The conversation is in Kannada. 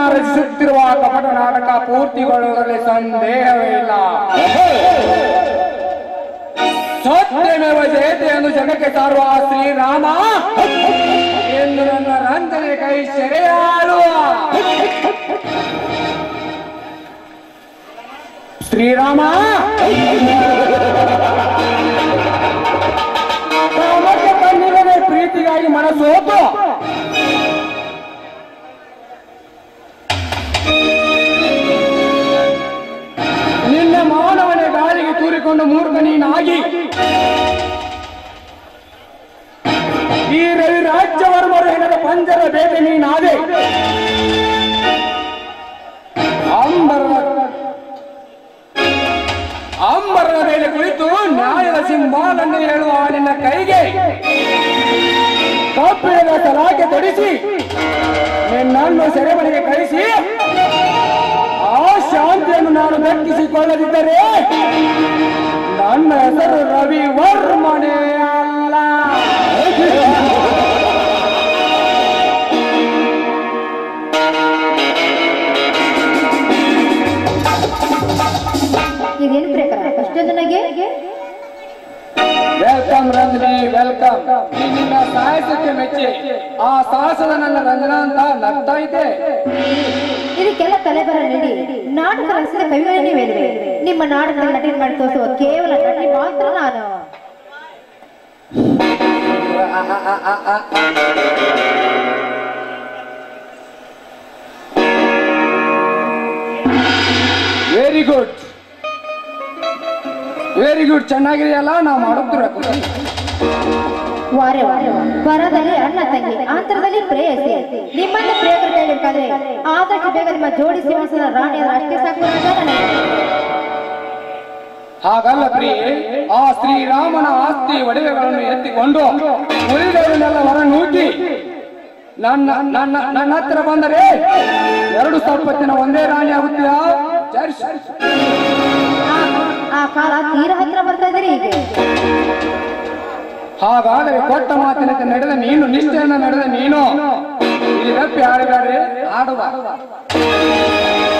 ರಚಿಸುತ್ತಿರುವ ಕಪಟ ನಾಟಕ ಪೂರ್ತಿಗೊಳ್ಳುವುದರಲ್ಲಿ ಸಂದೇಹವೇ ಇಲ್ಲ ಸತ್ಯಮೇವ ಜಯತೆ ಎಂದು ಜಗಕ್ಕೆ ಸಾರುವ ಶ್ರೀರಾಮ ಎಂದು ನನ್ನ ರಂಜನೆ ಕೈ ಸೆರೆಯಾಳುವ ಶ್ರೀರಾಮ ಕಾಮಕ್ಕೆ ಕಣ್ಣಿಲ್ಲದೆ ಪ್ರೀತಿಗಾಗಿ ಮನಸ್ಸೋತು ನಿನ್ನ ಮಾನವನೇ ಗಾಳಿಗೆ ತೂರಿಕೊಂಡು ಮೂರ್ಖ ನೀನಾಗಿ ಈ ರವಿ ರಾಜ್ಯವರ್ಮರು ಹೆಣದ ಪಂಜರ ಬೇಟೆ ನೀನಾದೆ ಅಂಬರದ ಅಂಬರದ ಮೇಲೆ ಕುಳಿತು ನ್ಯಾಯದ ಸಿಂಬಾಲನ್ನು ಹೇಳುವ ನಿನ್ನ ಕೈಗೆ ಕಬ್ಬಿಣದ ತಲಾಕೆ ತೊಡಿಸಿ ನಿನ್ನನ್ನು ಸೆರೆಮನೆಗೆ ಕಳಿಸಿ ಆ ಶಾಂತಿಯನ್ನು ನಾನು ದಕ್ಕಿಸಿಕೊಳ್ಳದಿದ್ದರೆ ನನ್ನ ಹೆಸರು ರವಿ ವರ್ಮನೇ ಅಲ್ಲ ಇದೇನು ಪ್ರಕಾರ ಅಷ್ಟೊಂದು ನನಗೆ ವೆಲ್ಕಮ್ ರಂಜನಿ ವೆಲ್ಕಮ್ ನಿನ್ನ ಸಾಹಸಕ್ಕೆ ಮೆಚ್ಚಿ ಆ ಸಾಹಸದ ನನ್ನ ರಂಜನಾ ಅಂತ ನಗ್ತಾ ಇದ್ದೆ ಇದಕ್ಕೆಲ್ಲ ತಲೆಬರ ನೀಡಿ ನಾಟಕ ರಚಿಸಿದ ಕವಿಗಳನ್ನೇ ಹೇಳಿದೆ ನಿಮ್ಮ ನಾಟಕದಲ್ಲಿ ನಟನೆ ಮಾಡಿ ತೋರಿಸುವ ಕೇವಲ ನಟಿ ಮಾತ್ರ ನಾನು ವೆರಿ ಗುಡ್ ವೆರಿ ಗುಡ್ ಚೆನ್ನಾಗಿದೆಯಲ್ಲ ನಾವು ಮಾಡುತ್ತಿರೋ ಖುಷಿ ವಾರೆ ವಾರೆ ಪರದಲ್ಲಿ ಅಣ್ಣ ತಂಗಿ ಅಂತರದಲ್ಲಿ ಪ್ರೇಯಸಿ ನಿಮ್ಮನ್ನ ಪ್ರೇಮರು ಕೈಬೇಕಾದ್ರೆ ಆದಷ್ಟು ಬೇಗ ನಿಮ್ಮ ಜೋಡಿ ಸಿಂಹಾಸನ ರಾಣಿಯರ ಅಷ್ಟೇ ಸಾಕು ಅಂತ ನನಗೆ. ಹಾಗಲ್ಲ ಪ್ರಿಯೆ ಆ ಶ್ರೀರಾಮನ ಆಸ್ತಿ ಒಡವೆಗಳನ್ನು ಎತ್ತಿಕೊಂಡು ಉಳಿದವರನ್ನೆಲ್ಲ ಹೊರ ನೂಕಿ ನನ್ನ ನನ್ನ ನನ್ನ ಹತ್ರ ಬಂದರೆ ಎರಡು ಸಂಪತ್ತಿನ ಒಂದೇ ರಾಣಿ ಆಗುತ್ತೀಯಾ ಸರಿ, ಸರಿ, ಸರಿ. ಆ- ಆ ಕಾಲ ತೀರ ಹತ್ರ ಬರ್ತಾ ಇದ್ದೀರಿ ಈಗ ಹಾಗಾದರೆ ಕೊಟ್ಟ ಮಾತಿನಂತೆ ನಡೆದ ನೀನು ನಿಷ್ಠೆಯನ್ನು ನಡೆದ ನೀನು ಇಲ್ಲಿ ತಪ್ಪಿ ಆಡಿದ್ದಾರೆ ಆಡುವ